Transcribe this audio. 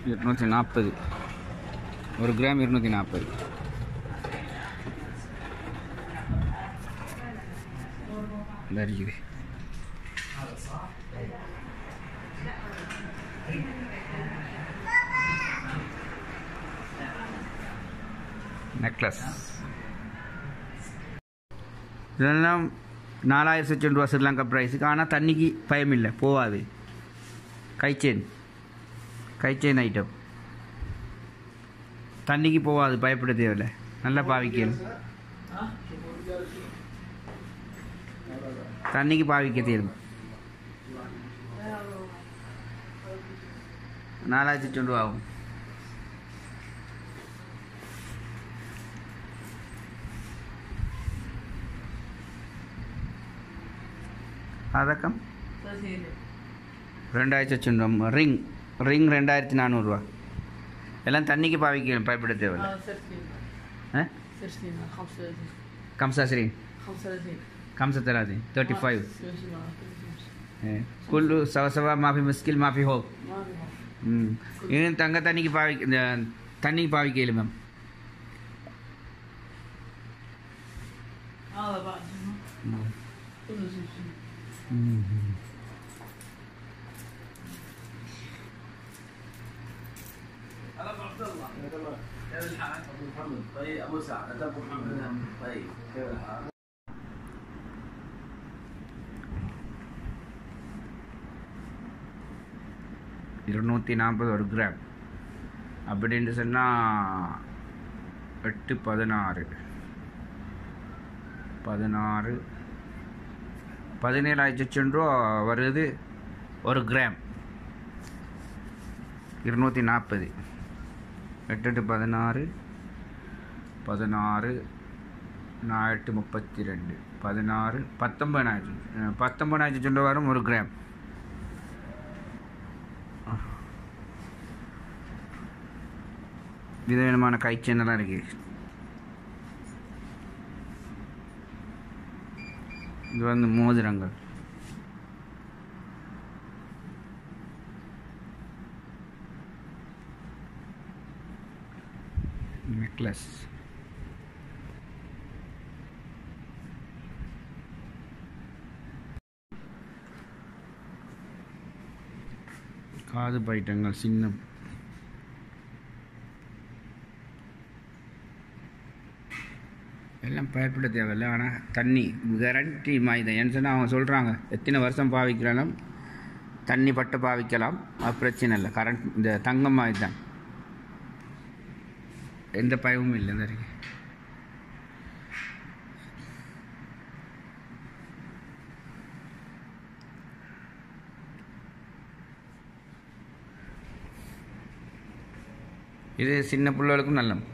இருநூற்றி நாற்பது ஒரு கிராம் இருநூற்றி நாற்பது இந்த இருக்குது நெக்லஸ் இதெல்லாம் நாலாயிரத்தி சொச்சம் ரூபா ஸ்ரீலங்கா ப்ரைஸுக்கு ஆனால் தண்ணிக்கு பயம் இல்லை போகாது கைச்செயின் கைச்செயின் ஐட்டம் தண்ணிக்கு போகாது பயப்பட தேவையில்லை நல்லா பாவிக்கணும் தண்ணிக்கு பாவிக்க தேரும் நாலாயிரத்தி சொச்சம் ரூபா ஆகும் அதக்கம் ரெண்டாயிரத்தி சொச்சம் ரிங் ரிங் ரெண்டாயிரத்தி நானூறுரூவா எல்லாம் தண்ணிக்கு பாவிக்கணும் பயப்பட தேவையில்லை ஆ 30 35 கம்சா ஸ்ரீ 35 कम से तरह थी थर्टी फाइव 35 कुल सवा सवा माफी मुश्किल माफी हो ما في இன்னும் தங்க தண்ணிக்கு பாவி இந்த தண்ணிக்கு பாவிக்கல மேம் هذا بعد كله زبزب هلا ابو عبد الله كيف الحال؟ ابو محمد طيب ابو سعد انت ابو محمد طيب كيف الحال؟ இருநூற்றி நாற்பது ஒரு கிராம் அப்படின்னு சொன்னால் எட்டு பதினாறு பதினாறு பதினேழாயிரத்தி ரூபா வருது ஒரு கிராம் இருநூற்றி நாற்பது எட்டு எட்டு பதினாறு பதினாறு நான் எட்டு முப்பத்தி ரெண்டு பதினாறு பத்தொம்பதாயிரத்தி பத்தொம்பதாயிரத்தி ரூபா வரும் ஒரு கிராம் விதவிதமான கைச்சென்னெல்லாம் இருக்கு இது வந்து மோதிரங்கள் நெக்லஸ் காது பைட்டங்கள் சின்னம் எல்லாம் பயப்பட தேவையில்லை ஆனால் தண்ணி கேரண்டி மாதிரி தான் ஏன்னு சொன்னால் அவங்க சொல்கிறாங்க எத்தனை வருஷம் பாவிக்கிறாலும் தண்ணி பட்டு பாவிக்கலாம் அது பிரச்சனை இல்லை கரண்ட் இந்த தங்கம் மாதிரி தான் எந்த பயமும் இல்லை இந்த இருக்கு இது சின்ன பிள்ளைகளுக்கும் நல்லது